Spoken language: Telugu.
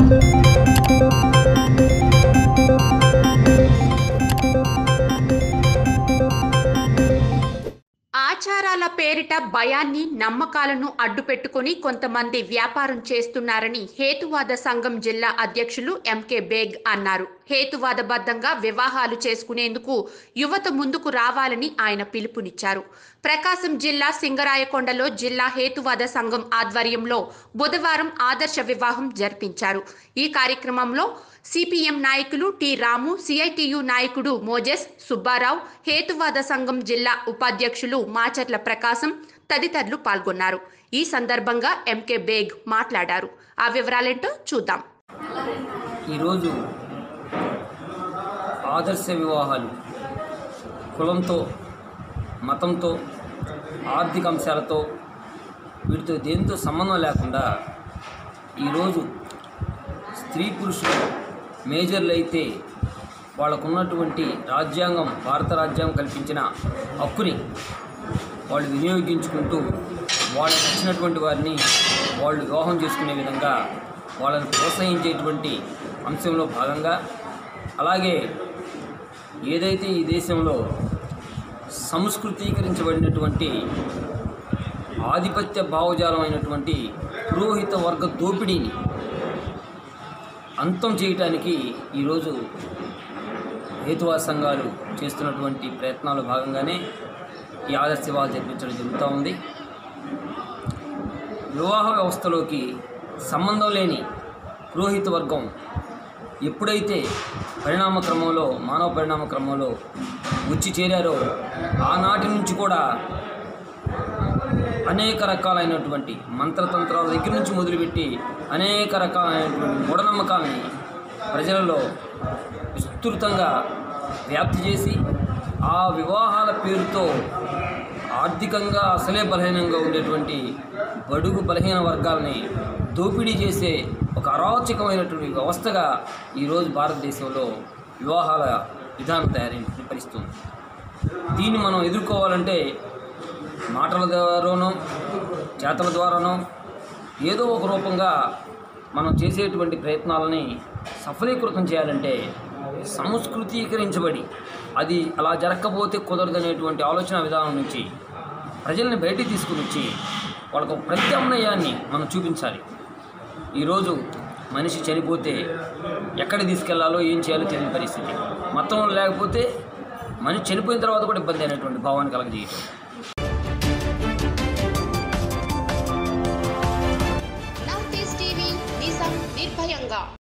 ఆచారాల పేరిట భయాన్ని నమ్మకాలను అడ్డుపెట్టుకుని కొంతమంది వ్యాపారం చేస్తున్నారని హేతువాద సంఘం జిల్లా అధ్యక్షులు ఎంకే బేగ్ అన్నారు హేతువాదబద్ధంగా వివాహాలు చేసుకునేందుకు యువత ముందుకు రావాలని ఆయన పిలుపునిచ్చారు ప్రకాశం జిల్లా సింగరాయకొండలో జిల్లా హేతువాద సంఘం ఆధ్వర్యంలో బుధవారం ఆదర్శ వివాహం జరిపించారు ఈ కార్యక్రమంలో సిపిఎం నాయకులు టి రాము సిఐటియు నాయకుడు మోజెస్ సుబ్బారావు హేతువాద సంఘం జిల్లా ఉపాధ్యక్షులు మాచర్ల ప్రకాశం తదితరులు పాల్గొన్నారు ఈ సందర్భంగా ఎంకే బేగ్ మాట్లాడారు ఆ వివరాలేంటో చూద్దాం ఈరోజు ఆదర్శ వివాహాలు కులంతో మతంతో ఆర్థిక అంశాలతో వీటితో దేనితో సంబంధం లేకుండా ఈరోజు స్త్రీ పురుషులు మేజర్లు అయితే వాళ్ళకున్నటువంటి రాజ్యాంగం భారత రాజ్యాంగం కల్పించిన హక్కుని వాళ్ళు వినియోగించుకుంటూ వాళ్ళకి నచ్చినటువంటి వారిని వాళ్ళు వివాహం చేసుకునే విధంగా వాళ్ళని ప్రోత్సహించేటువంటి అంశంలో భాగంగా అలాగే ఏదైతే ఈ దేశంలో సంస్కృతీకరించబడినటువంటి ఆధిపత్య భావజాలమైనటువంటి పురోహిత వర్గ దోపిడీని అంతం చేయటానికి ఈరోజు హేతువాద సంఘాలు చేస్తున్నటువంటి ప్రయత్నాలు భాగంగానే ఈ ఆదర్శ వివాహాలు జరిపించడం జరుగుతూ ఉంది వివాహ వ్యవస్థలోకి సంబంధం లేని పురోహిత వర్గం ఎప్పుడైతే పరిణామ క్రమంలో మానవ పరిణామ క్రమంలో వచ్చి చేరారో ఆనాటి నుంచి కూడా అనేక రకాలైనటువంటి మంత్రతంత్రాల దగ్గర నుంచి మొదలుపెట్టి అనేక రకాలైనటువంటి మూఢనమ్మకాలని ప్రజలలో విస్తృతంగా వ్యాప్తి చేసి ఆ వివాహాల పేరుతో ఆర్థికంగా అసలే బలహీనంగా ఉండేటువంటి బడుగు బలహీన వర్గాలని దోపిడీ చేసే ఒక అరాచకమైనటువంటి వ్యవస్థగా ఈరోజు భారతదేశంలో వివాహాల విధానం తయారైన పరిస్థితుంది దీన్ని మనం ఎదుర్కోవాలంటే మాటల ద్వారానో చేతల ద్వారానో ఏదో ఒక రూపంగా మనం చేసేటువంటి ప్రయత్నాలని సఫలీకృతం చేయాలంటే సంస్కృతీకరించబడి అది అలా జరగకపోతే కుదరదనేటువంటి ఆలోచన విధానం నుంచి ప్రజల్ని బయటికి తీసుకుని వచ్చి వాళ్ళకు ఒక ప్రత్యామ్నాయాన్ని మనం చూపించాలి ఈరోజు మనిషి చనిపోతే ఎక్కడ తీసుకెళ్లాలో ఏం చేయాలో తెలియని పరిస్థితి మతం లేకపోతే మనిషి చనిపోయిన తర్వాత కూడా ఇబ్బంది అనేటువంటి భావాన్ని కలగజేయటం నార్త్ ఈస్ట్ టీవీ నిజం నిర్భయంగా